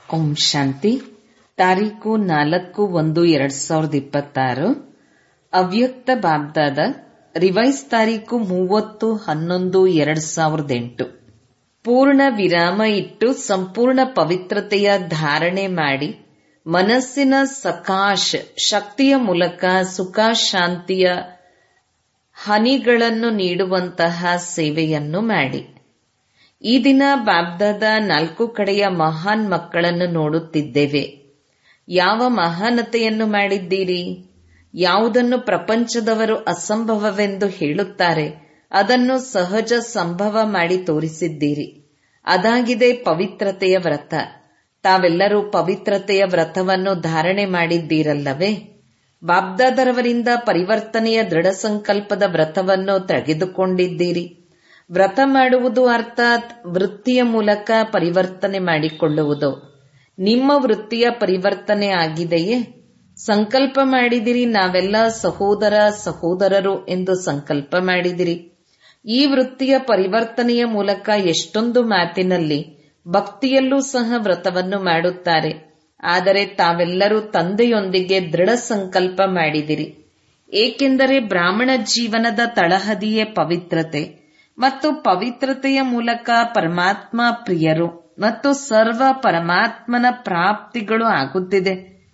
ಓಂ ಶಾಂತಿ ತಾರೀಕು ನಾಲ್ಕು ಒಂದು ಎರಡ್ ಸಾವಿರದ ಇಪ್ಪತ್ತಾರು ಅವ್ಯಕ್ತ ಬಾಬ್ದಾದ ರಿವೈಸ್ ತಾರೀಕು ಮೂವತ್ತು ಹನ್ನೊಂದು ಎರಡ್ ಸಾವಿರದ ಎಂಟು ಪೂರ್ಣ ವಿರಾಮ ಇಟ್ಟು ಸಂಪೂರ್ಣ ಪವಿತ್ರತೆಯ ಧಾರಣೆ ಮಾಡಿ ಮನಸ್ಸಿನ ಸಕಾಶ ಶಕ್ತಿಯ ಮೂಲಕ ಸುಖ ಶಾಂತಿಯ ಹನಿಗಳನ್ನು ನೀಡುವಂತಹ ಸೇವೆಯನ್ನು ಮಾಡಿ ಈ ದಿನ ಬಾಬ್ದಾದ ನಾಲ್ಕು ಕಡೆಯ ಮಹಾನ್ ಮಕ್ಕಳನ್ನು ನೋಡುತ್ತಿದ್ದೇವೆ ಯಾವ ಮಹಾನತೆಯನ್ನು ಮಾಡಿದ್ದೀರಿ ಯಾವುದನ್ನು ಪ್ರಪಂಚದವರು ಅಸಂಭವವೆಂದು ಹೇಳುತ್ತಾರೆ ಅದನ್ನು ಸಹಜ ಸಂಭವ ಮಾಡಿ ತೋರಿಸಿದ್ದೀರಿ ಅದಾಗಿದೆ ಪವಿತ್ರತೆಯ ವ್ರತ ತಾವೆಲ್ಲರೂ ಪವಿತ್ರತೆಯ ವ್ರತವನ್ನು ಧಾರಣೆ ಮಾಡಿದ್ದೀರಲ್ಲವೇ ಬಾಬ್ದಾದರವರಿಂದ ಪರಿವರ್ತನೆಯ ದೃಢ ಸಂಕಲ್ಪದ ವ್ರತವನ್ನು ತೆಗೆದುಕೊಂಡಿದ್ದೀರಿ ವ್ರತ ಮಾಡುವುದು ಅರ್ಥಾತ್ ವೃತ್ತಿಯ ಮೂಲಕ ಪರಿವರ್ತನೆ ಮಾಡಿಕೊಳ್ಳುವುದು ನಿಮ್ಮ ವೃತ್ತಿಯ ಪರಿವರ್ತನೆ ಆಗಿದೆಯೇ ಸಂಕಲ್ಪ ಮಾಡಿದಿರಿ ನಾವೆಲ್ಲ ಸಹೋದರ ಸಹೋದರರು ಎಂದು ಸಂಕಲ್ಪ ಮಾಡಿದಿರಿ ಈ ವೃತ್ತಿಯ ಪರಿವರ್ತನೆಯ ಮೂಲಕ ಎಷ್ಟೊಂದು ಮಾತಿನಲ್ಲಿ ಭಕ್ತಿಯಲ್ಲೂ ಸಹ ವ್ರತವನ್ನು ಮಾಡುತ್ತಾರೆ ಆದರೆ ತಾವೆಲ್ಲರೂ ತಂದೆಯೊಂದಿಗೆ ದೃಢ ಸಂಕಲ್ಪ ಮಾಡಿದಿರಿ ಏಕೆಂದರೆ ಬ್ರಾಹ್ಮಣ ಜೀವನದ ತಳಹದಿಯೇ ಪವಿತ್ರತೆ ಮತ್ತು ಪವಿತ್ರತೆಯ ಮೂಲಕ ಪರಮಾತ್ಮ ಪ್ರಿಯರು ಮತ್ತು ಸರ್ವ ಪರಮಾತ್ಮನ ಪ್ರಾಪ್ತಿಗಳು ಆಗುತ್ತಿದೆ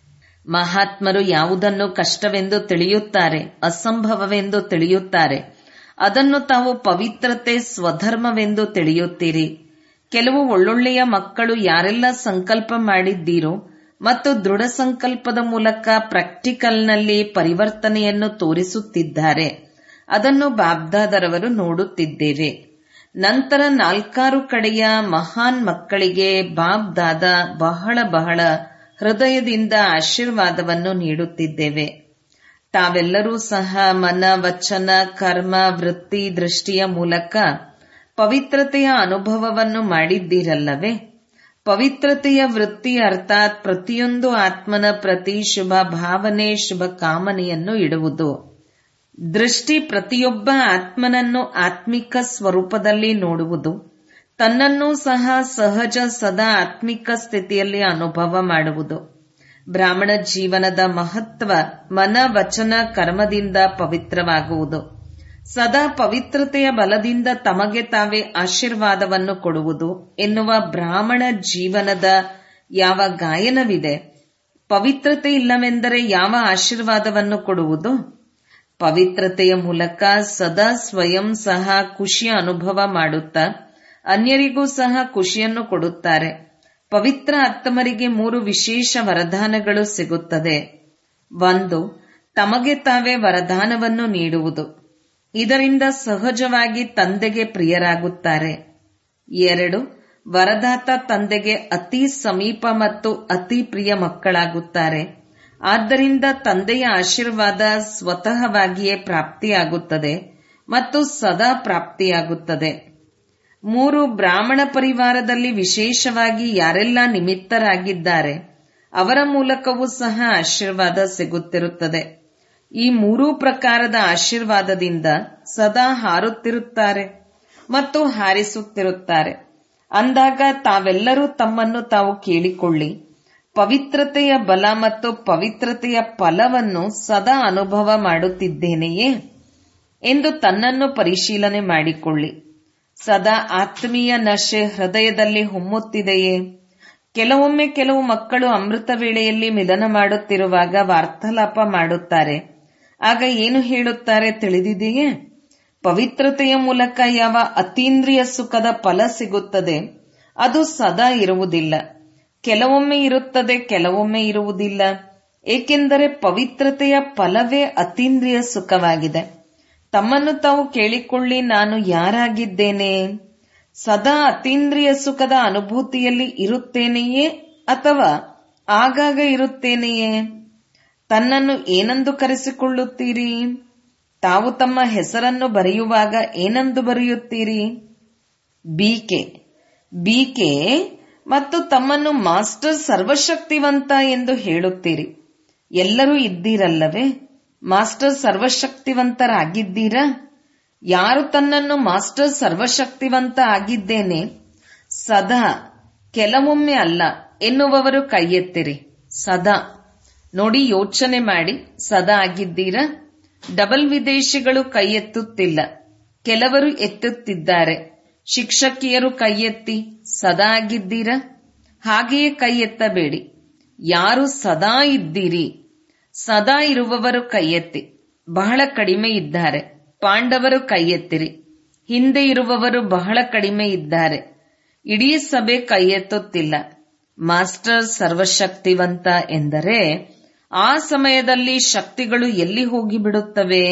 ಮಹಾತ್ಮರು ಯಾವುದನ್ನು ಕಷ್ಟವೆಂದು ತಿಳಿಯುತ್ತಾರೆ ಅಸಂಭವವೆಂದು ತಿಳಿಯುತ್ತಾರೆ ಅದನ್ನು ತಾವು ಪವಿತ್ರತೆ ಸ್ವಧರ್ಮವೆಂದು ತಿಳಿಯುತ್ತೀರಿ ಕೆಲವು ಒಳ್ಳೊಳ್ಳೆಯ ಮಕ್ಕಳು ಯಾರೆಲ್ಲ ಸಂಕಲ್ಪ ಮಾಡಿದ್ದೀರೋ ಮತ್ತು ದೃಢ ಸಂಕಲ್ಪದ ಮೂಲಕ ಪ್ರಾಕ್ಟಿಕಲ್ನಲ್ಲಿ ಪರಿವರ್ತನೆಯನ್ನು ತೋರಿಸುತ್ತಿದ್ದಾರೆ ಅದನ್ನು ಬಾಬ್ದಾದರವರು ನೋಡುತ್ತಿದ್ದೇವೆ ನಂತರ ನಾಲ್ಕಾರು ಕಡೆಯ ಮಹಾನ್ ಮಕ್ಕಳಿಗೆ ಬಾಬ್ ದಾದ ಬಹಳ ಬಹಳ ಹೃದಯದಿಂದ ಆಶೀರ್ವಾದವನ್ನು ನೀಡುತ್ತಿದ್ದೇವೆ ತಾವೆಲ್ಲರೂ ಸಹ ಮನ ವಚನ ಕರ್ಮ ವೃತ್ತಿ ದೃಷ್ಟಿಯ ಮೂಲಕ ಪವಿತ್ರತೆಯ ಅನುಭವವನ್ನು ಮಾಡಿದ್ದೀರಲ್ಲವೇ ಪವಿತ್ರತೆಯ ವೃತ್ತಿ ಅರ್ಥಾತ್ ಪ್ರತಿಯೊಂದು ಆತ್ಮನ ಪ್ರತಿ ಶುಭ ಭಾವನೆ ಶುಭ ಕಾಮನೆಯನ್ನು ಇಡುವುದು ದೃಷ್ಟಿ ಪ್ರತಿಯೊಬ್ಬ ಆತ್ಮನನ್ನು ಆತ್ಮಿಕ ಸ್ವರೂಪದಲ್ಲಿ ನೋಡುವುದು ತನ್ನನ್ನೂ ಸಹ ಸಹಜ ಸದಾ ಆತ್ಮಿಕ ಸ್ಥಿತಿಯಲ್ಲಿ ಅನುಭವ ಮಾಡುವುದು ಬ್ರಾಹ್ಮಣ ಜೀವನದ ಮಹತ್ವ ಮನ ವಚನ ಕರ್ಮದಿಂದ ಪವಿತ್ರವಾಗುವುದು ಸದಾ ಪವಿತ್ರತೆಯ ಬಲದಿಂದ ತಮಗೆ ತಾವೇ ಆಶೀರ್ವಾದವನ್ನು ಕೊಡುವುದು ಎನ್ನುವ ಬ್ರಾಹ್ಮಣ ಜೀವನದ ಯಾವ ಗಾಯನವಿದೆ ಪವಿತ್ರತೆ ಇಲ್ಲವೆಂದರೆ ಯಾವ ಆಶೀರ್ವಾದವನ್ನು ಕೊಡುವುದು ಪವಿತ್ರತೆಯ ಮೂಲಕ ಸದಾ ಸ್ವಯಂ ಸಹ ಖುಷಿಯ ಅನುಭವ ಮಾಡುತ್ತಾ ಅನ್ಯರಿಗೂ ಸಹ ಖುಷಿಯನ್ನು ಕೊಡುತ್ತಾರೆ ಪವಿತ್ರ ಆತ್ಮರಿಗೆ ಮೂರು ವಿಶೇಷ ವರದಾನಗಳು ಸಿಗುತ್ತದೆ ಒಂದು ತಮಗೆ ತಾವೇ ವರದಾನವನ್ನು ನೀಡುವುದು ಇದರಿಂದ ಸಹಜವಾಗಿ ತಂದೆಗೆ ಪ್ರಿಯರಾಗುತ್ತಾರೆ ಎರಡು ವರದಾತ ತಂದೆಗೆ ಅತಿ ಸಮೀಪ ಮತ್ತು ಅತಿ ಪ್ರಿಯ ಮಕ್ಕಳಾಗುತ್ತಾರೆ ಆದ್ದರಿಂದ ತಂದೆಯ ಆಶೀರ್ವಾದ ಸ್ವತಃವಾಗಿಯೇ ಪ್ರಾಪ್ತಿಯಾಗುತ್ತದೆ ಮತ್ತು ಸದಾ ಪ್ರಾಪ್ತಿಯಾಗುತ್ತದೆ ಮೂರು ಬ್ರಾಹ್ಮಣ ಪರಿವಾರದಲ್ಲಿ ವಿಶೇಷವಾಗಿ ಯಾರೆಲ್ಲ ನಿಮಿತ್ತರಾಗಿದ್ದಾರೆ ಅವರ ಮೂಲಕವೂ ಸಹ ಆಶೀರ್ವಾದ ಸಿಗುತ್ತಿರುತ್ತದೆ ಈ ಮೂರೂ ಪ್ರಕಾರದ ಆಶೀರ್ವಾದದಿಂದ ಸದಾ ಹಾರುತ್ತಿರುತ್ತಾರೆ ಮತ್ತು ಹಾರಿಸುತ್ತಿರುತ್ತಾರೆ ಅಂದಾಗ ತಾವೆಲ್ಲರೂ ತಮ್ಮನ್ನು ತಾವು ಕೇಳಿಕೊಳ್ಳಿ ಪವಿತ್ರತೆಯ ಬಲ ಮತ್ತು ಪವಿತ್ರತೆಯ ಫಲವನ್ನು ಸದಾ ಅನುಭವ ಮಾಡುತ್ತಿದ್ದೇನೆಯೇ ಎಂದು ತನ್ನನ್ನು ಪರಿಶೀಲನೆ ಮಾಡಿಕೊಳ್ಳಿ ಸದಾ ಆತ್ಮೀಯ ನಶೆ ಹೃದಯದಲ್ಲಿ ಹೊಮ್ಮುತ್ತಿದೆಯೇ ಕೆಲವೊಮ್ಮೆ ಕೆಲವು ಮಕ್ಕಳು ಅಮೃತ ವೇಳೆಯಲ್ಲಿ ಮಿಲನ ಮಾಡುತ್ತಿರುವಾಗ ವಾರ್ತಾಲಾಪ ಮಾಡುತ್ತಾರೆ ಆಗ ಏನು ಹೇಳುತ್ತಾರೆ ತಿಳಿದಿದೆಯೇ ಪವಿತ್ರತೆಯ ಮೂಲಕ ಯಾವ ಅತೀಂದ್ರಿಯ ಸುಖದ ಫಲ ಸಿಗುತ್ತದೆ ಅದು ಸದಾ ಇರುವುದಿಲ್ಲ ಕೆಲವೊಮ್ಮೆ ಇರುತ್ತದೆ ಕೆಲವೊಮ್ಮೆ ಇರುವುದಿಲ್ಲ ಏಕೆಂದರೆ ಪವಿತ್ರತೆಯ ಫಲವೇ ಅತೀಂದ್ರಿಯ ಸುಖವಾಗಿದೆ ತಮ್ಮನ್ನು ತಾವು ಕೇಳಿಕೊಳ್ಳಿ ನಾನು ಯಾರಾಗಿದ್ದೇನೆ ಸದಾ ಅತೀಂದ್ರಿಯ ಸುಖದ ಅನುಭೂತಿಯಲ್ಲಿ ಇರುತ್ತೇನೆಯೇ ಅಥವಾ ಆಗಾಗ ಇರುತ್ತೇನೆಯೇ ತನ್ನನ್ನು ಏನೆಂದು ಕರೆಸಿಕೊಳ್ಳುತ್ತೀರಿ ತಾವು ತಮ್ಮ ಹೆಸರನ್ನು ಬರೆಯುವಾಗ ಏನೆಂದು ಬರೆಯುತ್ತೀರಿ ಬಿಕೆ ಬಿಕೆ ಮತ್ತು ತಮ್ಮನ್ನು ಮಾಸ್ಟರ್ ಸರ್ವಶಕ್ತಿವಂತ ಎಂದು ಹೇಳುತ್ತೀರಿ ಎಲ್ಲರೂ ಇದ್ದೀರಲ್ಲವೇ ಮಾಸ್ಟರ್ ಸರ್ವಶಕ್ತಿವಂತರಾಗಿದ್ದೀರಾ ಯಾರು ತನ್ನನ್ನು ಮಾಸ್ಟರ್ ಸರ್ವಶಕ್ತಿವಂತ ಆಗಿದ್ದೇನೆ ಸದಾ ಕೆಲವೊಮ್ಮೆ ಅಲ್ಲ ಎನ್ನುವವರು ಕೈ ಎತ್ತಿರಿ ಸದಾ ನೋಡಿ ಯೋಚನೆ ಮಾಡಿ ಸದಾ ಆಗಿದ್ದೀರಾ ಡಬಲ್ ವಿದೇಶಿಗಳು ಕೈ ಎತ್ತುತ್ತಿಲ್ಲ ಕೆಲವರು ಎತ್ತುತ್ತಿದ್ದಾರೆ ಶಿಕ್ಷಕಿಯರು ಕೈ ಎತ್ತಿ ಸದಾ ಆಗಿದ್ದೀರಾ ಹಾಗೆಯೇ ಕೈ ಎತ್ತಬೇಡಿ ಯಾರು ಸದಾ ಇದ್ದೀರಿ ಸದಾ ಇರುವವರು ಕೈ ಎತ್ತಿ ಬಹಳ ಕಡಿಮೆ ಇದ್ದಾರೆ ಪಾಂಡವರು ಕೈ ಎತ್ತಿರಿ ಹಿಂದೆ ಇರುವವರು ಬಹಳ ಕಡಿಮೆ ಇದ್ದಾರೆ ಇಡೀ ಸಭೆ ಕೈ ಎತ್ತುತ್ತಿಲ್ಲ ಮಾಸ್ಟರ್ ಸರ್ವಶಕ್ತಿವಂತ ಎಂದರೆ ಆ ಸಮಯದಲ್ಲಿ ಶಕ್ತಿಗಳು ಎಲ್ಲಿ ಹೋಗಿಬಿಡುತ್ತವೆ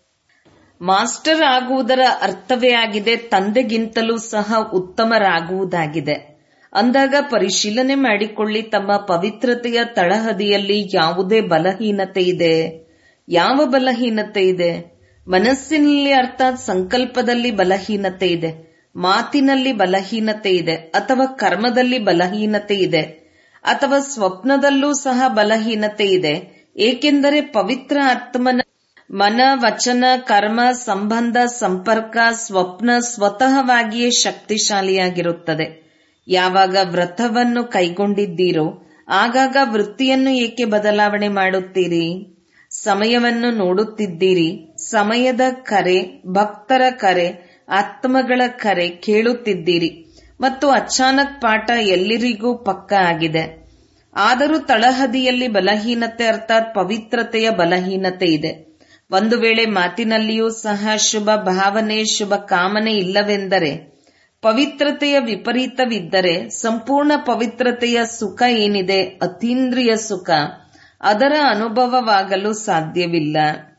ಮಾಸ್ಟರ್ ಆಗುವುದರ ಅರ್ಥವೇ ಆಗಿದೆ ತಂದೆಗಿಂತಲೂ ಸಹ ಉತ್ತಮರಾಗುವುದಾಗಿದೆ ಅಂದಾಗ ಪರಿಶೀಲನೆ ಮಾಡಿಕೊಳ್ಳಿ ತಮ್ಮ ಪವಿತ್ರತೆಯ ತಳಹದಿಯಲ್ಲಿ ಯಾವುದೇ ಬಲಹೀನತೆ ಇದೆ ಯಾವ ಬಲಹೀನತೆ ಇದೆ ಮನಸ್ಸಿನಲ್ಲಿ ಅರ್ಥಾತ್ ಸಂಕಲ್ಪದಲ್ಲಿ ಬಲಹೀನತೆ ಇದೆ ಮಾತಿನಲ್ಲಿ ಬಲಹೀನತೆ ಇದೆ ಅಥವಾ ಕರ್ಮದಲ್ಲಿ ಬಲಹೀನತೆ ಇದೆ ಅಥವಾ ಸ್ವಪ್ನದಲ್ಲೂ ಸಹ ಬಲಹೀನತೆ ಇದೆ ಏಕೆಂದರೆ ಪವಿತ್ರ ಆತ್ಮನ ಮನ ವಚನ ಕರ್ಮ ಸಂಬಂಧ ಸಂಪರ್ಕ ಸ್ವಪ್ನ ಸ್ವತಃವಾಗಿಯೇ ಶಕ್ತಿಶಾಲಿಯಾಗಿರುತ್ತದೆ ಯಾವಾಗ ವ್ರತವನ್ನು ಕೈಗೊಂಡಿದ್ದೀರೋ ಆಗಾಗ ವೃತ್ತಿಯನ್ನು ಏಕೆ ಬದಲಾವಣೆ ಮಾಡುತ್ತೀರಿ ಸಮಯವನ್ನು ನೋಡುತ್ತಿದ್ದೀರಿ ಸಮಯದ ಕರೆ ಭಕ್ತರ ಕರೆ ಆತ್ಮಗಳ ಕರೆ ಕೇಳುತ್ತಿದ್ದೀರಿ ಮತ್ತು ಅಚಾನಕ್ ಪಾಠ ಎಲ್ಲರಿಗೂ ಪಕ್ಕ ಆಗಿದೆ ಆದರೂ ತಳಹದಿಯಲ್ಲಿ ಬಲಹೀನತೆ ಅರ್ಥಾತ್ ಪವಿತ್ರತೆಯ ಬಲಹೀನತೆ ಇದೆ ಒಂದು ವೇಳೆ ಮಾತಿನಲ್ಲಿಯೂ ಸಹ ಶುಭ ಭಾವನೆ ಶುಭ ಕಾಮನೆ ಇಲ್ಲವೆಂದರೆ ಪವಿತ್ರತೆಯ ವಿಪರೀತವಿದ್ದರೆ ಸಂಪೂರ್ಣ ಪವಿತ್ರತೆಯ ಸುಖ ಏನಿದೆ ಅತೀಂದ್ರಿಯ ಸುಖ ಅದರ ಅನುಭವವಾಗಲು ಸಾಧ್ಯವಿಲ್ಲ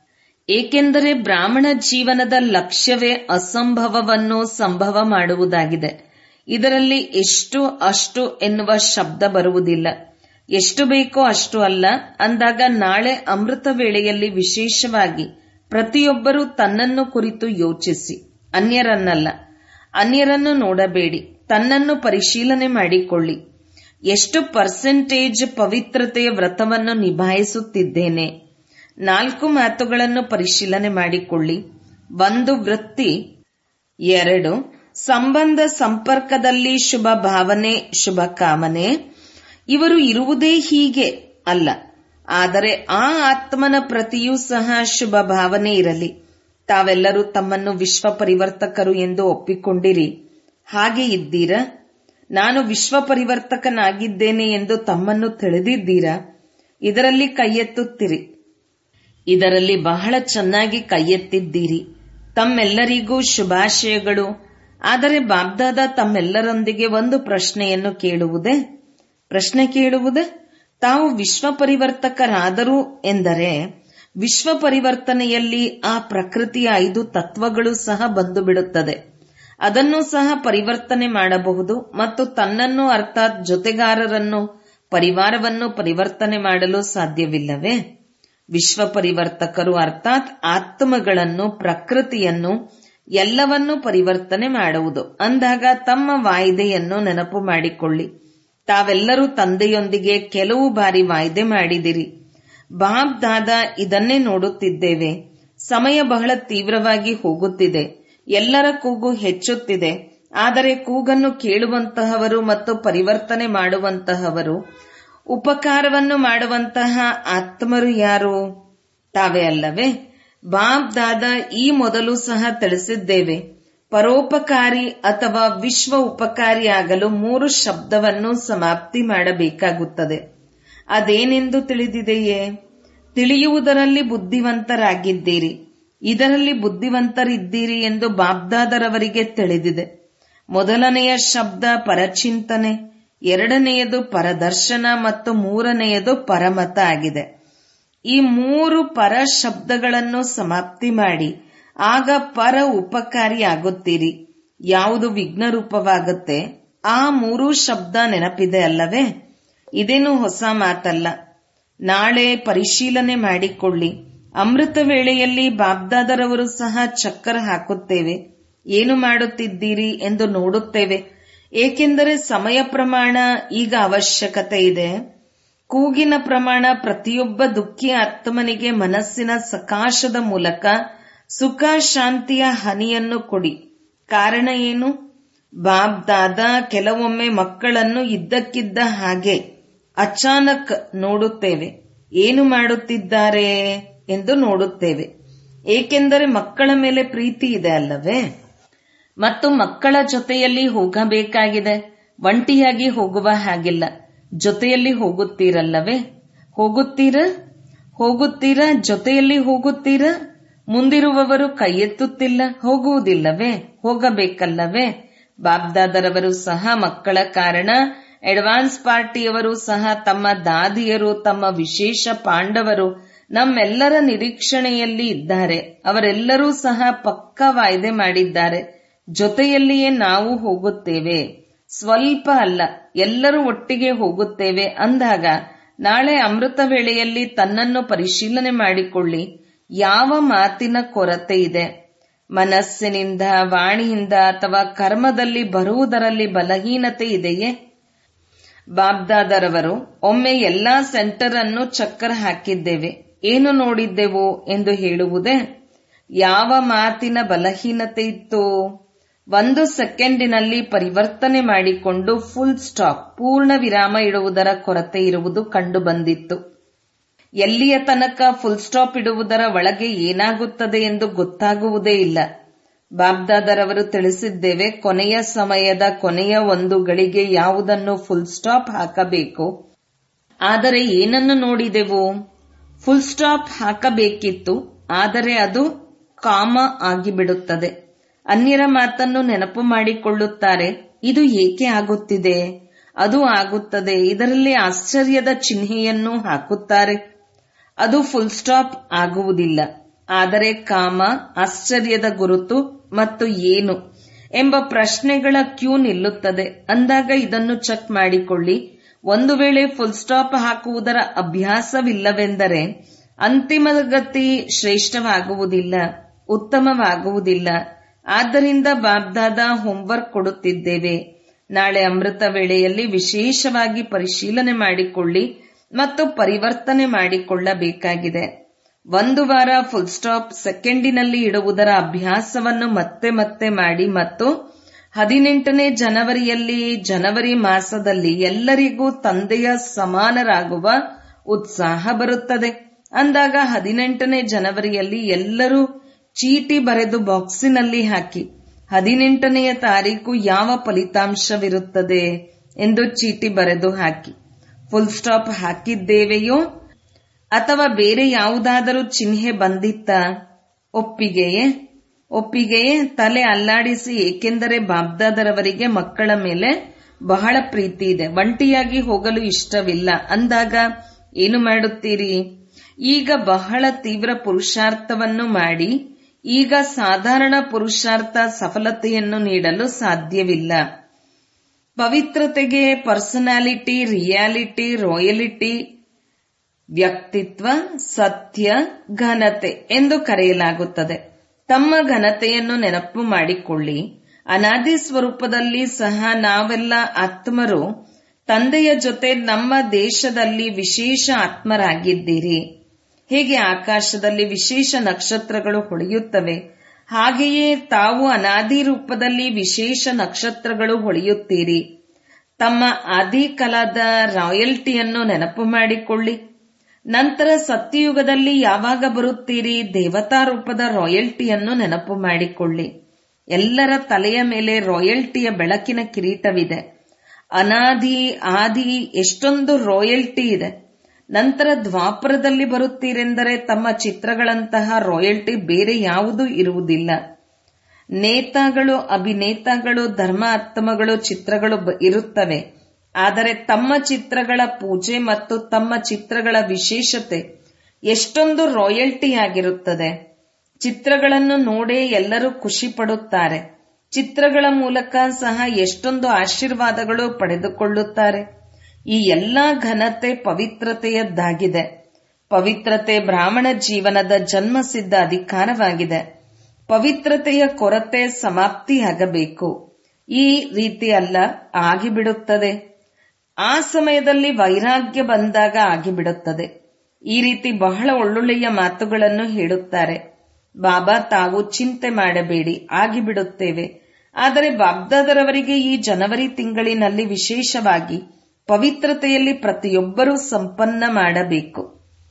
ಏಕೆಂದರೆ ಬ್ರಾಹ್ಮಣ ಜೀವನದ ಲಕ್ಷ್ಯವೇ ಅಸಂಭವವನ್ನು ಸಂಭವ ಮಾಡುವುದಾಗಿದೆ ಇದರಲ್ಲಿ ಎಷ್ಟು ಅಷ್ಟು ಎನ್ನುವ ಶಬ್ದ ಬರುವುದಿಲ್ಲ ಎಷ್ಟು ಬೇಕೋ ಅಷ್ಟು ಅಲ್ಲ ಅಂದಾಗ ನಾಳೆ ಅಮೃತ ವೇಳೆಯಲ್ಲಿ ವಿಶೇಷವಾಗಿ ಪ್ರತಿಯೊಬ್ಬರೂ ತನ್ನನ್ನು ಕುರಿತು ಯೋಚಿಸಿ ಅನ್ಯರನ್ನಲ್ಲ ಅನ್ಯರನ್ನು ನೋಡಬೇಡಿ ತನ್ನನ್ನು ಪರಿಶೀಲನೆ ಮಾಡಿಕೊಳ್ಳಿ ಎಷ್ಟು ಪರ್ಸೆಂಟೇಜ್ ಪವಿತ್ರತೆಯ ವ್ರತವನ್ನು ನಿಭಾಯಿಸುತ್ತಿದ್ದೇನೆ ನಾಲ್ಕು ಮಾತುಗಳನ್ನು ಪರಿಶೀಲನೆ ಮಾಡಿಕೊಳ್ಳಿ ಒಂದು ವೃತ್ತಿ ಎರಡು ಸಂಬಂಧ ಸಂಪರ್ಕದಲ್ಲಿ ಶುಭ ಭಾವನೆ ಶುಭ ಕಾಮನೆ ಇವರು ಇರುವುದೇ ಹೀಗೆ ಅಲ್ಲ ಆದರೆ ಆ ಆತ್ಮನ ಪ್ರತಿಯೂ ಸಹ ಶುಭ ಭಾವನೆ ಇರಲಿ ತಾವೆಲ್ಲರೂ ತಮ್ಮನ್ನು ವಿಶ್ವ ಪರಿವರ್ತಕರು ಎಂದು ಒಪ್ಪಿಕೊಂಡಿರಿ ಹಾಗೆ ಇದ್ದೀರಾ ನಾನು ವಿಶ್ವ ಪರಿವರ್ತಕನಾಗಿದ್ದೇನೆ ಎಂದು ತಮ್ಮನ್ನು ತಿಳಿದಿದ್ದೀರಾ ಇದರಲ್ಲಿ ಕೈಯೆತ್ತುತ್ತಿರಿ ಇದರಲ್ಲಿ ಬಹಳ ಚೆನ್ನಾಗಿ ಕೈಯೆತ್ತಿದ್ದೀರಿ ತಮ್ಮೆಲ್ಲರಿಗೂ ಶುಭಾಶಯಗಳು ಆದರೆ ಬಾಬ್ದಾದ ತಮ್ಮೆಲ್ಲರೊಂದಿಗೆ ಒಂದು ಪ್ರಶ್ನೆಯನ್ನು ಕೇಳುವುದೇ ಪ್ರಶ್ನೆ ಕೇಳುವುದೇ ತಾವು ವಿಶ್ವ ಪರಿವರ್ತಕರಾದರು ಎಂದರೆ ವಿಶ್ವ ಪರಿವರ್ತನೆಯಲ್ಲಿ ಆ ಪ್ರಕೃತಿಯ ಐದು ತತ್ವಗಳು ಸಹ ಬಂದು ಬಿಡುತ್ತದೆ ಅದನ್ನು ಸಹ ಪರಿವರ್ತನೆ ಮಾಡಬಹುದು ಮತ್ತು ತನ್ನನ್ನು ಅರ್ಥಾತ್ ಜೊತೆಗಾರರನ್ನು ಪರಿವಾರವನ್ನು ಪರಿವರ್ತನೆ ಮಾಡಲು ಸಾಧ್ಯವಿಲ್ಲವೇ ವಿಶ್ವ ಪರಿವರ್ತಕರು ಅರ್ಥಾತ್ ಆತ್ಮಗಳನ್ನು ಪ್ರಕೃತಿಯನ್ನು ಎಲ್ಲವನ್ನೂ ಪರಿವರ್ತನೆ ಮಾಡುವುದು ಅಂದಾಗ ತಮ್ಮ ವಾಯ್ದೆಯನ್ನು ನೆನಪು ಮಾಡಿಕೊಳ್ಳಿ ತಾವೆಲ್ಲರೂ ತಂದೆಯೊಂದಿಗೆ ಕೆಲವು ಬಾರಿ ವಾಯ್ದೆ ಮಾಡಿದಿರಿ ಬಾಬ್ ದಾದ ಇದನ್ನೇ ನೋಡುತ್ತಿದ್ದೇವೆ ಸಮಯ ಬಹಳ ತೀವ್ರವಾಗಿ ಹೋಗುತ್ತಿದೆ ಎಲ್ಲರ ಕೂಗು ಹೆಚ್ಚುತ್ತಿದೆ ಆದರೆ ಕೂಗನ್ನು ಕೇಳುವಂತಹವರು ಮತ್ತು ಪರಿವರ್ತನೆ ಮಾಡುವಂತಹವರು ಉಪಕಾರವನ್ನು ಮಾಡುವಂತಹ ಆತ್ಮರು ಯಾರು ತಾವೇ ಅಲ್ಲವೇ ಬಾಬ್ ದಾದ ಈ ಮೊದಲು ಸಹ ತಿಳಿಸಿದ್ದೇವೆ ಪರೋಪಕಾರಿ ಅಥವಾ ವಿಶ್ವ ಉಪಕಾರಿಯಾಗಲು ಮೂರು ಶಬ್ದವನ್ನು ಸಮಾಪ್ತಿ ಮಾಡಬೇಕಾಗುತ್ತದೆ ಅದೇನೆಂದು ತಿಳಿದಿದೆಯೇ ತಿಳಿಯುವುದರಲ್ಲಿ ಬುದ್ಧಿವಂತರಾಗಿದ್ದೀರಿ ಇದರಲ್ಲಿ ಬುದ್ಧಿವಂತರಿದ್ದೀರಿ ಎಂದು ಬಾಬ್ದಾದರವರಿಗೆ ತಿಳಿದಿದೆ ಮೊದಲನೆಯ ಶಬ್ದ ಪರಚಿಂತನೆ ಎರಡನೆಯದು ಪರದರ್ಶನ ಮತ್ತು ಮೂರನೆಯದು ಪರಮತ ಆಗಿದೆ ಈ ಮೂರು ಪರ ಶಬ್ದಗಳನ್ನು ಸಮಾಪ್ತಿ ಮಾಡಿ ಆಗ ಪರ ಉಪಕಾರಿ ಆಗುತ್ತೀರಿ ಯಾವುದು ವಿಘ್ನ ರೂಪವಾಗುತ್ತೆ ಆ ಮೂರೂ ಶಬ್ದ ನೆನಪಿದೆ ಅಲ್ಲವೇ ಇದೇನು ಹೊಸ ಮಾತಲ್ಲ ನಾಳೆ ಪರಿಶೀಲನೆ ಮಾಡಿಕೊಳ್ಳಿ ಅಮೃತ ವೇಳೆಯಲ್ಲಿ ಬಾಬ್ದಾದರವರು ಸಹ ಚಕ್ಕರ ಹಾಕುತ್ತೇವೆ ಏನು ಮಾಡುತ್ತಿದ್ದೀರಿ ಎಂದು ನೋಡುತ್ತೇವೆ ಏಕೆಂದರೆ ಸಮಯ ಪ್ರಮಾಣ ಈಗ ಅವಶ್ಯಕತೆ ಇದೆ ಕೂಗಿನ ಪ್ರಮಾಣ ಪ್ರತಿಯೊಬ್ಬ ದುಃಖಿ ಆತ್ಮನಿಗೆ ಮನಸ್ಸಿನ ಸಕಾಶದ ಮೂಲಕ ಸುಖ ಶಾಂತಿಯ ಹನಿಯನ್ನು ಕೊಡಿ ಕಾರಣ ಏನು ಬಾಬ್ ದಾದಾ ಕೆಲವೊಮ್ಮೆ ಮಕ್ಕಳನ್ನು ಇದ್ದಕ್ಕಿದ್ದ ಹಾಗೆ ಅಚಾನಕ್ ನೋಡುತ್ತೇವೆ ಏನು ಮಾಡುತ್ತಿದ್ದಾರೆ ಎಂದು ನೋಡುತ್ತೇವೆ ಏಕೆಂದರೆ ಮಕ್ಕಳ ಮೇಲೆ ಪ್ರೀತಿ ಇದೆ ಅಲ್ಲವೇ ಮತ್ತು ಮಕ್ಕಳ ಜೊತೆಯಲ್ಲಿ ಹೋಗಬೇಕಾಗಿದೆ ಒಂಟಿಯಾಗಿ ಹೋಗುವ ಹಾಗಿಲ್ಲ ಜೊತೆಯಲ್ಲಿ ಹೋಗುತ್ತೀರಲ್ಲವೇ ಹೋಗುತ್ತೀರ ಹೋಗುತ್ತೀರಾ ಜೊತೆಯಲ್ಲಿ ಹೋಗುತ್ತೀರಾ ಮುಂದಿರುವವರು ಕೈ ಎತ್ತುತ್ತಿಲ್ಲ ಹೋಗುವುದಿಲ್ಲವೇ ಹೋಗಬೇಕಲ್ಲವೇ ಬಾಬ್ದಾದರವರು ಸಹ ಮಕ್ಕಳ ಕಾರಣ ಅಡ್ವಾನ್ಸ್ ಪಾರ್ಟಿಯವರು ಸಹ ತಮ್ಮ ದಾದಿಯರು ತಮ್ಮ ವಿಶೇಷ ಪಾಂಡವರು ನಮ್ಮೆಲ್ಲರ ನಿರೀಕ್ಷಣೆಯಲ್ಲಿ ಇದ್ದಾರೆ ಅವರೆಲ್ಲರೂ ಸಹ ಪಕ್ಕ ವಾಯ್ದೆ ಮಾಡಿದ್ದಾರೆ ಜೊತೆಯಲ್ಲಿಯೇ ನಾವು ಹೋಗುತ್ತೇವೆ ಸ್ವಲ್ಪ ಅಲ್ಲ ಎಲ್ಲರೂ ಒಟ್ಟಿಗೆ ಹೋಗುತ್ತೇವೆ ಅಂದಾಗ ನಾಳೆ ಅಮೃತ ವೇಳೆಯಲ್ಲಿ ತನ್ನನ್ನು ಪರಿಶೀಲನೆ ಮಾಡಿಕೊಳ್ಳಿ ಯಾವ ಮಾತಿನ ಕೊರತೆ ಇದೆ ಮನಸ್ಸಿನಿಂದ ವಾಣಿಯಿಂದ ಅಥವಾ ಕರ್ಮದಲ್ಲಿ ಬರುವುದರಲ್ಲಿ ಬಲಹೀನತೆ ಇದೆಯೇ ಬಾಬ್ದಾದರವರು ಒಮ್ಮೆ ಎಲ್ಲಾ ಸೆಂಟರ್ ಅನ್ನು ಚಕ್ಕರ್ ಹಾಕಿದ್ದೇವೆ ಏನು ನೋಡಿದ್ದೆವು ಎಂದು ಹೇಳುವುದೇ ಯಾವ ಮಾತಿನ ಬಲಹೀನತೆ ಇತ್ತು ಒಂದು ಸೆಕೆಂಡಿನಲ್ಲಿ ಪರಿವರ್ತನೆ ಮಾಡಿಕೊಂಡು ಫುಲ್ ಸ್ಟಾಪ್ ಪೂರ್ಣ ವಿರಾಮ ಇಡುವುದರ ಕೊರತೆ ಇರುವುದು ಕಂಡು ಬಂದಿತ್ತು ಎಲ್ಲಿಯ ತನಕ ಫುಲ್ ಸ್ಟಾಪ್ ಇಡುವುದರ ಒಳಗೆ ಏನಾಗುತ್ತದೆ ಎಂದು ಗೊತ್ತಾಗುವುದೇ ಇಲ್ಲ ಬಾಬ್ದಾದರವರು ತಿಳಿಸಿದ್ದೇವೆ ಕೊನೆಯ ಸಮಯದ ಕೊನೆಯ ಒಂದು ಗಳಿಗೆ ಯಾವುದನ್ನು ಫುಲ್ ಸ್ಟಾಪ್ ಹಾಕಬೇಕು ಆದರೆ ಏನನ್ನು ನೋಡಿದೆವು ಫುಲ್ ಸ್ಟಾಪ್ ಹಾಕಬೇಕಿತ್ತು ಆದರೆ ಅದು ಕಾಮ ಆಗಿಬಿಡುತ್ತದೆ ಅನ್ಯರ ಮಾತನ್ನು ನೆನಪು ಮಾಡಿಕೊಳ್ಳುತ್ತಾರೆ ಇದು ಏಕೆ ಆಗುತ್ತಿದೆ ಅದು ಆಗುತ್ತದೆ ಇದರಲ್ಲಿ ಆಶ್ಚರ್ಯದ ಚಿಹ್ನೆಯನ್ನು ಹಾಕುತ್ತಾರೆ ಅದು ಫುಲ್ ಸ್ಟಾಪ್ ಆಗುವುದಿಲ್ಲ ಆದರೆ ಕಾಮ ಆಶ್ಚರ್ಯದ ಗುರುತು ಮತ್ತು ಏನು ಎಂಬ ಪ್ರಶ್ನೆಗಳ ಕ್ಯೂ ನಿಲ್ಲುತ್ತದೆ ಅಂದಾಗ ಇದನ್ನು ಚೆಕ್ ಮಾಡಿಕೊಳ್ಳಿ ಒಂದು ವೇಳೆ ಫುಲ್ ಸ್ಟಾಪ್ ಹಾಕುವುದರ ಅಭ್ಯಾಸವಿಲ್ಲವೆಂದರೆ ಅಂತಿಮ ಗತಿ ಶ್ರೇಷ್ಠವಾಗುವುದಿಲ್ಲ ಉತ್ತಮವಾಗುವುದಿಲ್ಲ ಆದ್ದರಿಂದ ಬಾಬ್ದಾದ ಹೋಂವರ್ಕ್ ಕೊಡುತ್ತಿದ್ದೇವೆ ನಾಳೆ ಅಮೃತ ವೇಳೆಯಲ್ಲಿ ವಿಶೇಷವಾಗಿ ಪರಿಶೀಲನೆ ಮಾಡಿಕೊಳ್ಳಿ ಮತ್ತು ಪರಿವರ್ತನೆ ಮಾಡಿಕೊಳ್ಳಬೇಕಾಗಿದೆ ಒಂದು ವಾರ ಫುಲ್ ಸ್ಟಾಪ್ ಸೆಕೆಂಡಿನಲ್ಲಿ ಇಡುವುದರ ಅಭ್ಯಾಸವನ್ನು ಮತ್ತೆ ಮತ್ತೆ ಮಾಡಿ ಮತ್ತು ಹದಿನೆಂಟನೇ ಜನವರಿಯಲ್ಲಿ ಜನವರಿ ಮಾಸದಲ್ಲಿ ಎಲ್ಲರಿಗೂ ತಂದೆಯ ಸಮಾನರಾಗುವ ಉತ್ಸಾಹ ಬರುತ್ತದೆ ಅಂದಾಗ ಹದಿನೆಂಟನೇ ಜನವರಿಯಲ್ಲಿ ಎಲ್ಲರೂ ಚೀಟಿ ಬರೆದು ಬಾಕ್ಸಿನಲ್ಲಿ ಹಾಕಿ ಹದಿನೆಂಟನೆಯ ತಾರೀಕು ಯಾವ ಫಲಿತಾಂಶವಿರುತ್ತದೆ ಎಂದು ಚೀಟಿ ಬರೆದು ಹಾಕಿ ಫುಲ್ ಸ್ಟಾಪ್ ಹಾಕಿದ್ದೇವೆಯೋ ಅಥವಾ ಬೇರೆ ಯಾವುದಾದರೂ ಚಿಹ್ನೆ ಬಂದಿತ್ತ ಒಪ್ಪಿಗೆಯೇ ಒಪ್ಪಿಗೆಯೇ ತಲೆ ಅಲ್ಲಾಡಿಸಿ ಏಕೆಂದರೆ ಬಾಬ್ದಾದರವರಿಗೆ ಮಕ್ಕಳ ಮೇಲೆ ಬಹಳ ಪ್ರೀತಿ ಇದೆ ಒಂಟಿಯಾಗಿ ಹೋಗಲು ಇಷ್ಟವಿಲ್ಲ ಅಂದಾಗ ಏನು ಮಾಡುತ್ತೀರಿ ಈಗ ಬಹಳ ತೀವ್ರ ಪುರುಷಾರ್ಥವನ್ನು ಮಾಡಿ ಈಗ ಸಾಧಾರಣ ಪುರುಷಾರ್ಥ ಸಫಲತೆಯನ್ನು ನೀಡಲು ಸಾಧ್ಯವಿಲ್ಲ ಪವಿತ್ರತೆಗೆ ಪರ್ಸನಾಲಿಟಿ ರಿಯಾಲಿಟಿ ರಾಯಲಿಟಿ ವ್ಯಕ್ತಿತ್ವ ಸತ್ಯ ಘನತೆ ಎಂದು ಕರೆಯಲಾಗುತ್ತದೆ ತಮ್ಮ ಘನತೆಯನ್ನು ನೆನಪು ಮಾಡಿಕೊಳ್ಳಿ ಅನಾದಿ ಸ್ವರೂಪದಲ್ಲಿ ಸಹ ನಾವೆಲ್ಲ ಆತ್ಮರು ತಂದೆಯ ಜೊತೆ ನಮ್ಮ ದೇಶದಲ್ಲಿ ವಿಶೇಷ ಆತ್ಮರಾಗಿದ್ದೀರಿ ಹೇಗೆ ಆಕಾಶದಲ್ಲಿ ವಿಶೇಷ ನಕ್ಷತ್ರಗಳು ಹೊಳೆಯುತ್ತವೆ ಹಾಗೆಯೇ ತಾವು ಅನಾದಿ ರೂಪದಲ್ಲಿ ವಿಶೇಷ ನಕ್ಷತ್ರಗಳು ಹೊಳೆಯುತ್ತೀರಿ ತಮ್ಮ ಆದಿಕಾಲದ ರಾಯಲ್ಟಿಯನ್ನು ನೆನಪು ಮಾಡಿಕೊಳ್ಳಿ ನಂತರ ಸತ್ಯಯುಗದಲ್ಲಿ ಯಾವಾಗ ಬರುತ್ತೀರಿ ದೇವತಾ ರೂಪದ ರಾಯಲ್ಟಿಯನ್ನು ನೆನಪು ಮಾಡಿಕೊಳ್ಳಿ ಎಲ್ಲರ ತಲೆಯ ಮೇಲೆ ರಾಯಲ್ಟಿಯ ಬೆಳಕಿನ ಕಿರೀಟವಿದೆ ಅನಾದಿ ಆದಿ ಎಷ್ಟೊಂದು ರಾಯಲ್ಟಿ ಇದೆ ನಂತರ ದ್ವಾಪರದಲ್ಲಿ ಬರುತ್ತೀರೆಂದರೆ ತಮ್ಮ ಚಿತ್ರಗಳಂತಹ ರಾಯಲ್ಟಿ ಬೇರೆ ಯಾವುದೂ ಇರುವುದಿಲ್ಲ ನೇತಾಗಳು ಅಭಿನೇತಾಗಳು ಧರ್ಮಾತ್ಮಗಳು ಚಿತ್ರಗಳು ಇರುತ್ತವೆ ಆದರೆ ತಮ್ಮ ಚಿತ್ರಗಳ ಪೂಜೆ ಮತ್ತು ತಮ್ಮ ಚಿತ್ರಗಳ ವಿಶೇಷತೆ ಎಷ್ಟೊಂದು ರಾಯಲ್ಟಿ ಆಗಿರುತ್ತದೆ ಚಿತ್ರಗಳನ್ನು ನೋಡೇ ಎಲ್ಲರೂ ಖುಷಿ ಪಡುತ್ತಾರೆ ಚಿತ್ರಗಳ ಮೂಲಕ ಸಹ ಎಷ್ಟೊಂದು ಆಶೀರ್ವಾದಗಳು ಪಡೆದುಕೊಳ್ಳುತ್ತಾರೆ ಈ ಎಲ್ಲಾ ಘನತೆ ಪವಿತ್ರತೆಯದ್ದಾಗಿದೆ ಪವಿತ್ರತೆ ಬ್ರಾಹ್ಮಣ ಜೀವನದ ಜನ್ಮಸಿದ್ಧ ಅಧಿಕಾರವಾಗಿದೆ ಪವಿತ್ರತೆಯ ಕೊರತೆ ಸಮಾಪ್ತಿಯಾಗಬೇಕು ಈ ರೀತಿ ಅಲ್ಲ ಆಗಿಬಿಡುತ್ತದೆ ಆ ಸಮಯದಲ್ಲಿ ವೈರಾಗ್ಯ ಬಂದಾಗ ಆಗಿಬಿಡುತ್ತದೆ ಈ ರೀತಿ ಬಹಳ ಒಳ್ಳೊಳ್ಳೆಯ ಮಾತುಗಳನ್ನು ಹೇಳುತ್ತಾರೆ ಬಾಬಾ ತಾವು ಚಿಂತೆ ಮಾಡಬೇಡಿ ಆಗಿಬಿಡುತ್ತೇವೆ ಆದರೆ ಬಾಬ್ದಾದರವರಿಗೆ ಈ ಜನವರಿ ತಿಂಗಳಿನಲ್ಲಿ ವಿಶೇಷವಾಗಿ ಪವಿತ್ರತೆಯಲ್ಲಿ ಪ್ರತಿಯೊಬ್ಬರೂ ಸಂಪನ್ನ ಮಾಡಬೇಕು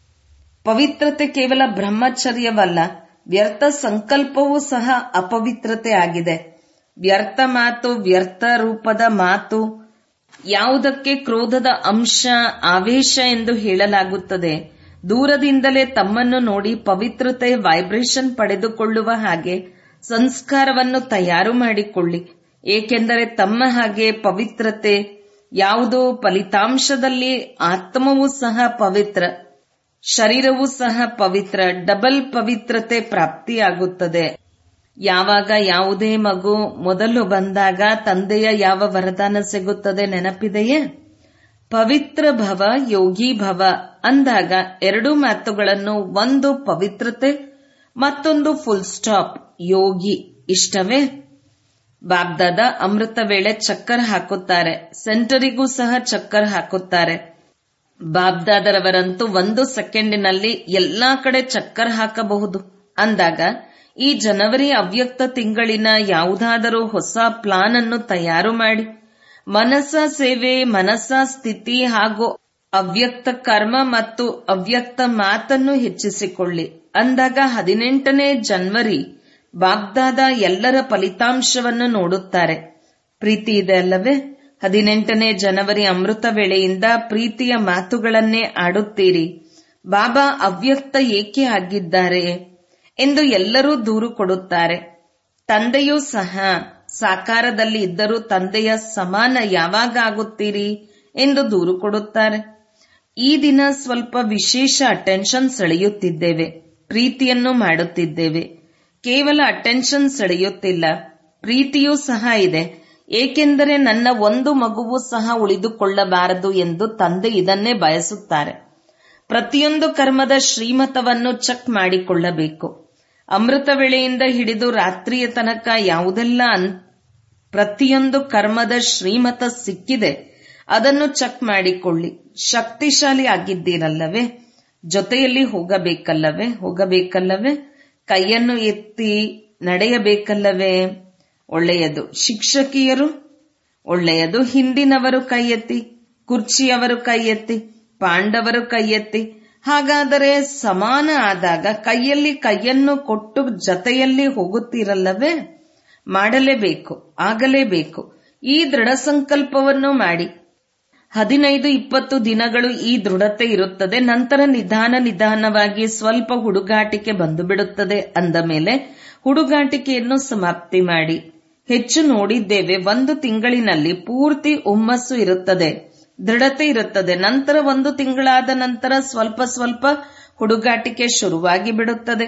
ಪವಿತ್ರತೆ ಕೇವಲ ಬ್ರಹ್ಮಚರ್ಯವಲ್ಲ ವ್ಯರ್ಥ ಸಂಕಲ್ಪವೂ ಸಹ ಅಪವಿತ್ರತೆ ಆಗಿದೆ ವ್ಯರ್ಥ ಮಾತು ವ್ಯರ್ಥ ರೂಪದ ಮಾತು ಯಾವುದಕ್ಕೆ ಕ್ರೋಧದ ಅಂಶ ಆವೇಶ ಎಂದು ಹೇಳಲಾಗುತ್ತದೆ ದೂರದಿಂದಲೇ ತಮ್ಮನ್ನು ನೋಡಿ ಪವಿತ್ರತೆ ವೈಬ್ರೇಷನ್ ಪಡೆದುಕೊಳ್ಳುವ ಹಾಗೆ ಸಂಸ್ಕಾರವನ್ನು ತಯಾರು ಮಾಡಿಕೊಳ್ಳಿ ಏಕೆಂದರೆ ತಮ್ಮ ಹಾಗೆ ಪವಿತ್ರತೆ ಯಾವುದೋ ಫಲಿತಾಂಶದಲ್ಲಿ ಆತ್ಮವೂ ಸಹ ಪವಿತ್ರ ಶರೀರವೂ ಸಹ ಪವಿತ್ರ ಡಬಲ್ ಪವಿತ್ರತೆ ಪ್ರಾಪ್ತಿಯಾಗುತ್ತದೆ ಯಾವಾಗ ಯಾವುದೇ ಮಗು ಮೊದಲು ಬಂದಾಗ ತಂದೆಯ ಯಾವ ವರದಾನ ಸಿಗುತ್ತದೆ ನೆನಪಿದೆಯೇ ಪವಿತ್ರ ಭವ ಯೋಗಿ ಭವ ಅಂದಾಗ ಎರಡು ಮಾತುಗಳನ್ನು ಒಂದು ಪವಿತ್ರತೆ ಮತ್ತೊಂದು ಫುಲ್ ಸ್ಟಾಪ್ ಯೋಗಿ ಇಷ್ಟವೇ ಬಾಬ್ದಾದ ಅಮೃತ ವೇಳೆ ಚಕ್ಕರ್ ಹಾಕುತ್ತಾರೆ ಸೆಂಟರಿಗೂ ಸಹ ಚಕ್ಕರ್ ಹಾಕುತ್ತಾರೆ ಬಾಬ್ದಾದರವರಂತೂ ಒಂದು ಸೆಕೆಂಡಿನಲ್ಲಿ ಎಲ್ಲಾ ಕಡೆ ಚಕ್ಕರ್ ಹಾಕಬಹುದು ಅಂದಾಗ ಈ ಜನವರಿ ಅವ್ಯಕ್ತ ತಿಂಗಳಿನ ಯಾವುದಾದರೂ ಹೊಸ ಪ್ಲಾನ್ ಅನ್ನು ತಯಾರು ಮಾಡಿ ಮನಸ್ಸ ಸೇವೆ ಮನಸ್ಸ ಸ್ಥಿತಿ ಹಾಗೂ ಅವ್ಯಕ್ತ ಕರ್ಮ ಮತ್ತು ಅವ್ಯಕ್ತ ಮಾತನ್ನು ಹೆಚ್ಚಿಸಿಕೊಳ್ಳಿ ಅಂದಾಗ ಹದಿನೆಂಟನೇ ಜನವರಿ ಬಾಗ್ದಾದ ಎಲ್ಲರ ಫಲಿತಾಂಶವನ್ನು ನೋಡುತ್ತಾರೆ ಪ್ರೀತಿ ಇದೆ ಅಲ್ಲವೇ ಹದಿನೆಂಟನೇ ಜನವರಿ ಅಮೃತ ವೇಳೆಯಿಂದ ಪ್ರೀತಿಯ ಮಾತುಗಳನ್ನೇ ಆಡುತ್ತೀರಿ ಬಾಬಾ ಅವ್ಯಕ್ತ ಏಕೆ ಆಗಿದ್ದಾರೆ ಎಂದು ಎಲ್ಲರೂ ದೂರು ಕೊಡುತ್ತಾರೆ ತಂದೆಯೂ ಸಹ ಸಾಕಾರದಲ್ಲಿ ಇದ್ದರೂ ತಂದೆಯ ಸಮಾನ ಯಾವಾಗ ಆಗುತ್ತೀರಿ ಎಂದು ದೂರು ಕೊಡುತ್ತಾರೆ ಈ ದಿನ ಸ್ವಲ್ಪ ವಿಶೇಷ ಅಟೆನ್ಷನ್ ಸೆಳೆಯುತ್ತಿದ್ದೇವೆ ಪ್ರೀತಿಯನ್ನು ಮಾಡುತ್ತಿದ್ದೇವೆ ಕೇವಲ ಅಟೆನ್ಷನ್ ಸೆಳೆಯುತ್ತಿಲ್ಲ ಪ್ರೀತಿಯೂ ಸಹ ಇದೆ ಏಕೆಂದರೆ ನನ್ನ ಒಂದು ಮಗುವು ಸಹ ಉಳಿದುಕೊಳ್ಳಬಾರದು ಎಂದು ತಂದೆ ಇದನ್ನೇ ಬಯಸುತ್ತಾರೆ ಪ್ರತಿಯೊಂದು ಕರ್ಮದ ಶ್ರೀಮತವನ್ನು ಚೆಕ್ ಮಾಡಿಕೊಳ್ಳಬೇಕು ಅಮೃತ ವೇಳೆಯಿಂದ ಹಿಡಿದು ರಾತ್ರಿಯ ತನಕ ಯಾವುದೆಲ್ಲ ಪ್ರತಿಯೊಂದು ಕರ್ಮದ ಶ್ರೀಮತ ಸಿಕ್ಕಿದೆ ಅದನ್ನು ಚೆಕ್ ಮಾಡಿಕೊಳ್ಳಿ ಶಕ್ತಿಶಾಲಿ ಆಗಿದ್ದೀರಲ್ಲವೇ ಜೊತೆಯಲ್ಲಿ ಹೋಗಬೇಕಲ್ಲವೇ ಹೋಗಬೇಕಲ್ಲವೇ ಕೈಯನ್ನು ಎತ್ತಿ ನಡೆಯಬೇಕಲ್ಲವೇ ಒಳ್ಳೆಯದು ಶಿಕ್ಷಕಿಯರು ಒಳ್ಳೆಯದು ಹಿಂದಿನವರು ಕೈ ಎತ್ತಿ ಕುರ್ಚಿಯವರು ಕೈ ಎತ್ತಿ ಪಾಂಡವರು ಕೈ ಎತ್ತಿ ಹಾಗಾದರೆ ಸಮಾನ ಆದಾಗ ಕೈಯಲ್ಲಿ ಕೈಯನ್ನು ಕೊಟ್ಟು ಜತೆಯಲ್ಲಿ ಹೋಗುತ್ತೀರಲ್ಲವೇ ಮಾಡಲೇಬೇಕು ಆಗಲೇಬೇಕು ಈ ದೃಢ ಸಂಕಲ್ಪವನ್ನು ಮಾಡಿ ಹದಿನೈದು ಇಪ್ಪತ್ತು ದಿನಗಳು ಈ ದೃಢತೆ ಇರುತ್ತದೆ ನಂತರ ನಿಧಾನ ನಿಧಾನವಾಗಿ ಸ್ವಲ್ಪ ಹುಡುಗಾಟಿಕೆ ಬಂದು ಬಿಡುತ್ತದೆ ಅಂದ ಮೇಲೆ ಹುಡುಗಾಟಿಕೆಯನ್ನು ಸಮಾಪ್ತಿ ಮಾಡಿ ಹೆಚ್ಚು ನೋಡಿದ್ದೇವೆ ಒಂದು ತಿಂಗಳಿನಲ್ಲಿ ಪೂರ್ತಿ ಹುಮ್ಮಸ್ಸು ಇರುತ್ತದೆ ದೃಢತೆ ಇರುತ್ತದೆ ನಂತರ ಒಂದು ತಿಂಗಳಾದ ನಂತರ ಸ್ವಲ್ಪ ಸ್ವಲ್ಪ ಹುಡುಗಾಟಿಕೆ ಶುರುವಾಗಿ ಬಿಡುತ್ತದೆ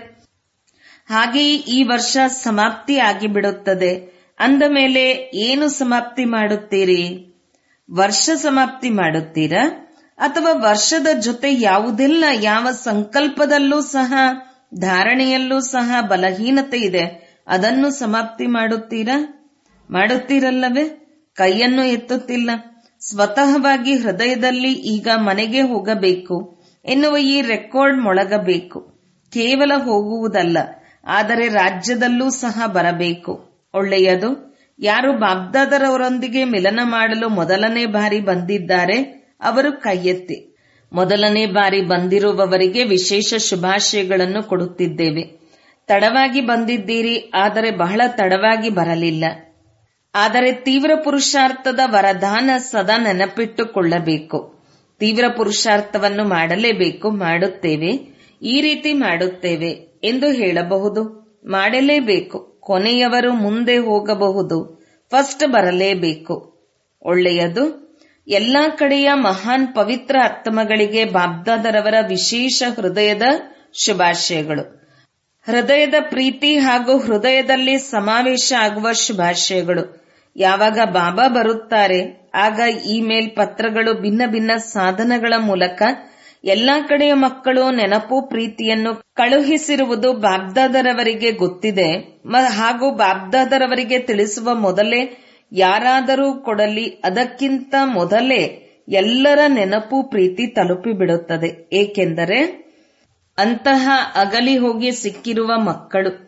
ಹಾಗೆಯೇ ಈ ವರ್ಷ ಸಮಾಪ್ತಿ ಆಗಿ ಬಿಡುತ್ತದೆ ಅಂದ ಮೇಲೆ ಏನು ಸಮಾಪ್ತಿ ಮಾಡುತ್ತೀರಿ ವರ್ಷ ಸಮಾಪ್ತಿ ಮಾಡುತ್ತೀರಾ ಅಥವಾ ವರ್ಷದ ಜೊತೆ ಯಾವುದೆಲ್ಲ ಯಾವ ಸಂಕಲ್ಪದಲ್ಲೂ ಸಹ ಧಾರಣೆಯಲ್ಲೂ ಸಹ ಬಲಹೀನತೆ ಇದೆ ಅದನ್ನು ಸಮಾಪ್ತಿ ಮಾಡುತ್ತೀರಾ ಮಾಡುತ್ತೀರಲ್ಲವೇ ಕೈಯನ್ನು ಎತ್ತುತ್ತಿಲ್ಲ ಸ್ವತಃವಾಗಿ ಹೃದಯದಲ್ಲಿ ಈಗ ಮನೆಗೆ ಹೋಗಬೇಕು ಎನ್ನುವ ಈ ರೆಕಾರ್ಡ್ ಮೊಳಗಬೇಕು ಕೇವಲ ಹೋಗುವುದಲ್ಲ ಆದರೆ ರಾಜ್ಯದಲ್ಲೂ ಸಹ ಬರಬೇಕು ಒಳ್ಳೆಯದು ಯಾರು ಬಾಬ್ದಾದರವರೊಂದಿಗೆ ಮಿಲನ ಮಾಡಲು ಮೊದಲನೇ ಬಾರಿ ಬಂದಿದ್ದಾರೆ ಅವರು ಕೈಯೆತ್ತಿ ಮೊದಲನೇ ಬಾರಿ ಬಂದಿರುವವರಿಗೆ ವಿಶೇಷ ಶುಭಾಶಯಗಳನ್ನು ಕೊಡುತ್ತಿದ್ದೇವೆ ತಡವಾಗಿ ಬಂದಿದ್ದೀರಿ ಆದರೆ ಬಹಳ ತಡವಾಗಿ ಬರಲಿಲ್ಲ ಆದರೆ ತೀವ್ರ ಪುರುಷಾರ್ಥದ ವರದಾನ ಸದಾ ನೆನಪಿಟ್ಟುಕೊಳ್ಳಬೇಕು ತೀವ್ರ ಪುರುಷಾರ್ಥವನ್ನು ಮಾಡಲೇಬೇಕು ಮಾಡುತ್ತೇವೆ ಈ ರೀತಿ ಮಾಡುತ್ತೇವೆ ಎಂದು ಹೇಳಬಹುದು ಮಾಡಲೇಬೇಕು ಕೊನೆಯವರು ಮುಂದೆ ಹೋಗಬಹುದು ಫಸ್ಟ್ ಬರಲೇಬೇಕು ಒಳ್ಳೆಯದು ಎಲ್ಲಾ ಕಡೆಯ ಮಹಾನ್ ಪವಿತ್ರ ಆತ್ಮಗಳಿಗೆ ಬಾಬ್ದಾದರವರ ವಿಶೇಷ ಹೃದಯದ ಶುಭಾಶಯಗಳು ಹೃದಯದ ಪ್ರೀತಿ ಹಾಗೂ ಹೃದಯದಲ್ಲಿ ಸಮಾವೇಶ ಆಗುವ ಶುಭಾಶಯಗಳು ಯಾವಾಗ ಬಾಬಾ ಬರುತ್ತಾರೆ ಆಗ ಇಮೇಲ್ ಪತ್ರಗಳು ಭಿನ್ನ ಭಿನ್ನ ಸಾಧನಗಳ ಮೂಲಕ ಎಲ್ಲಾ ಕಡೆಯ ಮಕ್ಕಳು ನೆನಪು ಪ್ರೀತಿಯನ್ನು ಕಳುಹಿಸಿರುವುದು ಬಾಬ್ದಾದರವರಿಗೆ ಗೊತ್ತಿದೆ ಹಾಗೂ ಬಾಬ್ದಾದರವರಿಗೆ ತಿಳಿಸುವ ಮೊದಲೇ ಯಾರಾದರೂ ಕೊಡಲಿ ಅದಕ್ಕಿಂತ ಮೊದಲೇ ಎಲ್ಲರ ನೆನಪು ಪ್ರೀತಿ ತಲುಪಿಬಿಡುತ್ತದೆ ಏಕೆಂದರೆ ಅಂತಹ ಅಗಲಿ ಹೋಗಿ ಸಿಕ್ಕಿರುವ ಮಕ್ಕಳು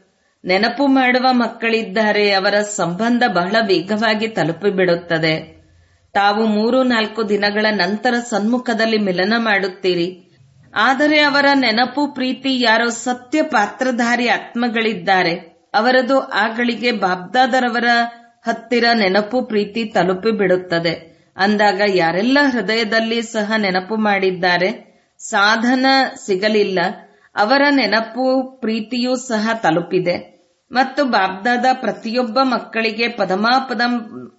ನೆನಪು ಮಾಡುವ ಮಕ್ಕಳಿದ್ದಾರೆ ಅವರ ಸಂಬಂಧ ಬಹಳ ವೇಗವಾಗಿ ತಲುಪಿಬಿಡುತ್ತದೆ ತಾವು ಮೂರು ನಾಲ್ಕು ದಿನಗಳ ನಂತರ ಸನ್ಮುಖದಲ್ಲಿ ಮಿಲನ ಮಾಡುತ್ತೀರಿ ಆದರೆ ಅವರ ನೆನಪು ಪ್ರೀತಿ ಯಾರೋ ಸತ್ಯ ಪಾತ್ರಧಾರಿ ಆತ್ಮಗಳಿದ್ದಾರೆ ಅವರದು ಆಗಳಿಗೆ ಬಾಬ್ದಾದರವರ ಹತ್ತಿರ ನೆನಪು ಪ್ರೀತಿ ತಲುಪಿ ಬಿಡುತ್ತದೆ ಅಂದಾಗ ಯಾರೆಲ್ಲ ಹೃದಯದಲ್ಲಿ ಸಹ ನೆನಪು ಮಾಡಿದ್ದಾರೆ ಸಾಧನ ಸಿಗಲಿಲ್ಲ ಅವರ ನೆನಪು ಪ್ರೀತಿಯೂ ಸಹ ತಲುಪಿದೆ ಮತ್ತು ಬಾಬ್ದಾದ ಪ್ರತಿಯೊಬ್ಬ ಮಕ್ಕಳಿಗೆ ಪದಮಾಪದಂ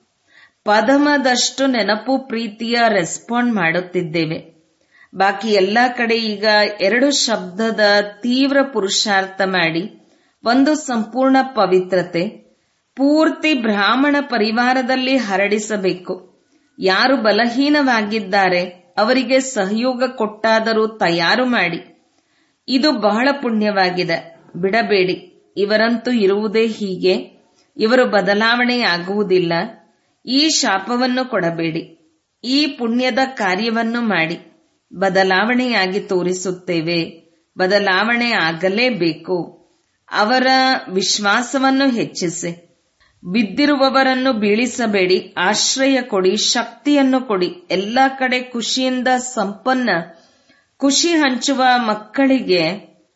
ಪದಮದಷ್ಟು ನೆನಪು ಪ್ರೀತಿಯ ರೆಸ್ಪಾಂಡ್ ಮಾಡುತ್ತಿದ್ದೇವೆ ಬಾಕಿ ಎಲ್ಲಾ ಕಡೆ ಈಗ ಎರಡು ಶಬ್ದದ ತೀವ್ರ ಪುರುಷಾರ್ಥ ಮಾಡಿ ಒಂದು ಸಂಪೂರ್ಣ ಪವಿತ್ರತೆ ಪೂರ್ತಿ ಬ್ರಾಹ್ಮಣ ಪರಿವಾರದಲ್ಲಿ ಹರಡಿಸಬೇಕು ಯಾರು ಬಲಹೀನವಾಗಿದ್ದಾರೆ ಅವರಿಗೆ ಸಹಯೋಗ ಕೊಟ್ಟಾದರೂ ತಯಾರು ಮಾಡಿ ಇದು ಬಹಳ ಪುಣ್ಯವಾಗಿದೆ ಬಿಡಬೇಡಿ ಇವರಂತೂ ಇರುವುದೇ ಹೀಗೆ ಇವರು ಬದಲಾವಣೆಯಾಗುವುದಿಲ್ಲ ಈ ಶಾಪವನ್ನು ಕೊಡಬೇಡಿ ಈ ಪುಣ್ಯದ ಕಾರ್ಯವನ್ನು ಮಾಡಿ ಬದಲಾವಣೆಯಾಗಿ ತೋರಿಸುತ್ತೇವೆ ಬದಲಾವಣೆ ಆಗಲೇಬೇಕು ಅವರ ವಿಶ್ವಾಸವನ್ನು ಹೆಚ್ಚಿಸಿ ಬಿದ್ದಿರುವವರನ್ನು ಬೀಳಿಸಬೇಡಿ ಆಶ್ರಯ ಕೊಡಿ ಶಕ್ತಿಯನ್ನು ಕೊಡಿ ಎಲ್ಲ ಕಡೆ ಖುಷಿಯಿಂದ ಸಂಪನ್ನ ಖುಷಿ ಹಂಚುವ ಮಕ್ಕಳಿಗೆ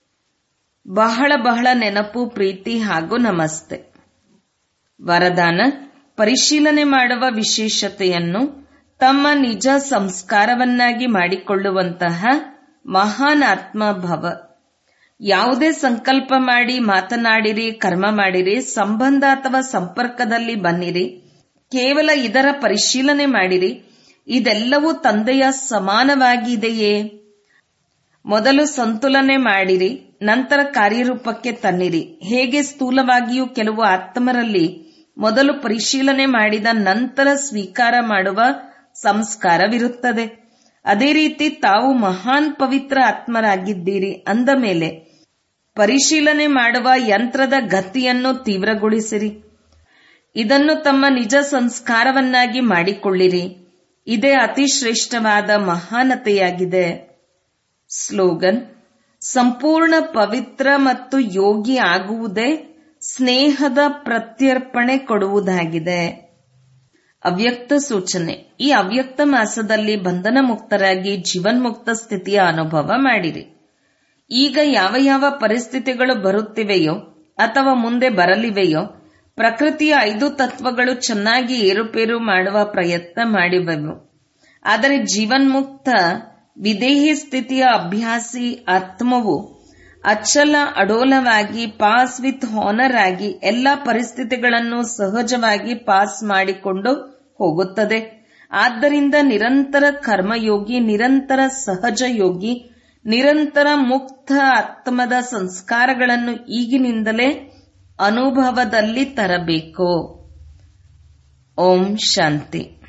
ಬಹಳ ಬಹಳ ನೆನಪು ಪ್ರೀತಿ ಹಾಗೂ ನಮಸ್ತೆ ವರದಾನ ಪರಿಶೀಲನೆ ಮಾಡುವ ವಿಶೇಷತೆಯನ್ನು ತಮ್ಮ ನಿಜ ಸಂಸ್ಕಾರವನ್ನಾಗಿ ಮಾಡಿಕೊಳ್ಳುವಂತಹ ಮಹಾನ್ ಆತ್ಮ ಭವ ಯಾವುದೇ ಸಂಕಲ್ಪ ಮಾಡಿ ಮಾತನಾಡಿರಿ ಕರ್ಮ ಮಾಡಿರಿ ಸಂಬಂಧ ಅಥವಾ ಸಂಪರ್ಕದಲ್ಲಿ ಬನ್ನಿರಿ ಕೇವಲ ಇದರ ಪರಿಶೀಲನೆ ಮಾಡಿರಿ ಇದೆಲ್ಲವೂ ತಂದೆಯ ಸಮಾನವಾಗಿದೆಯೇ ಮೊದಲು ಸಂತುಲನೆ ಮಾಡಿರಿ ನಂತರ ಕಾರ್ಯರೂಪಕ್ಕೆ ತನ್ನಿರಿ ಹೇಗೆ ಸ್ಥೂಲವಾಗಿಯೂ ಕೆಲವು ಆತ್ಮರಲ್ಲಿ ಮೊದಲು ಪರಿಶೀಲನೆ ಮಾಡಿದ ನಂತರ ಸ್ವೀಕಾರ ಮಾಡುವ ಸಂಸ್ಕಾರವಿರುತ್ತದೆ ಅದೇ ರೀತಿ ತಾವು ಮಹಾನ್ ಪವಿತ್ರ ಆತ್ಮರಾಗಿದ್ದೀರಿ ಅಂದ ಮೇಲೆ ಪರಿಶೀಲನೆ ಮಾಡುವ ಯಂತ್ರದ ಗತಿಯನ್ನು ತೀವ್ರಗೊಳಿಸಿರಿ ಇದನ್ನು ತಮ್ಮ ನಿಜ ಸಂಸ್ಕಾರವನ್ನಾಗಿ ಮಾಡಿಕೊಳ್ಳಿರಿ ಇದೇ ಅತಿ ಶ್ರೇಷ್ಠವಾದ ಮಹಾನತೆಯಾಗಿದೆ ಸ್ಲೋಗನ್ ಸಂಪೂರ್ಣ ಪವಿತ್ರ ಮತ್ತು ಯೋಗಿ ಆಗುವುದೇ ಸ್ನೇಹದ ಪ್ರತ್ಯರ್ಪಣೆ ಕೊಡುವುದಾಗಿದೆ ಅವ್ಯಕ್ತ ಸೂಚನೆ ಈ ಅವ್ಯಕ್ತ ಮಾಸದಲ್ಲಿ ಬಂಧನ ಮುಕ್ತರಾಗಿ ಜೀವನ್ಮುಕ್ತ ಸ್ಥಿತಿಯ ಅನುಭವ ಮಾಡಿರಿ ಈಗ ಯಾವ ಯಾವ ಪರಿಸ್ಥಿತಿಗಳು ಬರುತ್ತಿವೆಯೋ ಅಥವಾ ಮುಂದೆ ಬರಲಿವೆಯೋ ಪ್ರಕೃತಿಯ ಐದು ತತ್ವಗಳು ಚೆನ್ನಾಗಿ ಏರುಪೇರು ಮಾಡುವ ಪ್ರಯತ್ನ ಮಾಡಿವೆವು ಆದರೆ ಜೀವನ್ಮುಕ್ತ ವಿದೇಹಿ ಸ್ಥಿತಿಯ ಅಭ್ಯಾಸಿ ಆತ್ಮವು ಅಚ್ಚಲ ಅಡೋಲವಾಗಿ ಪಾಸ್ ವಿತ್ ಹಾನರ್ ಆಗಿ ಎಲ್ಲ ಪರಿಸ್ಥಿತಿಗಳನ್ನು ಸಹಜವಾಗಿ ಪಾಸ್ ಮಾಡಿಕೊಂಡು ಹೋಗುತ್ತದೆ ಆದ್ದರಿಂದ ನಿರಂತರ ಕರ್ಮಯೋಗಿ ನಿರಂತರ ಸಹಜ ಯೋಗಿ ನಿರಂತರ ಮುಕ್ತ ಆತ್ಮದ ಸಂಸ್ಕಾರಗಳನ್ನು ಈಗಿನಿಂದಲೇ ಅನುಭವದಲ್ಲಿ ತರಬೇಕು ಓಂ ಶಾಂತಿ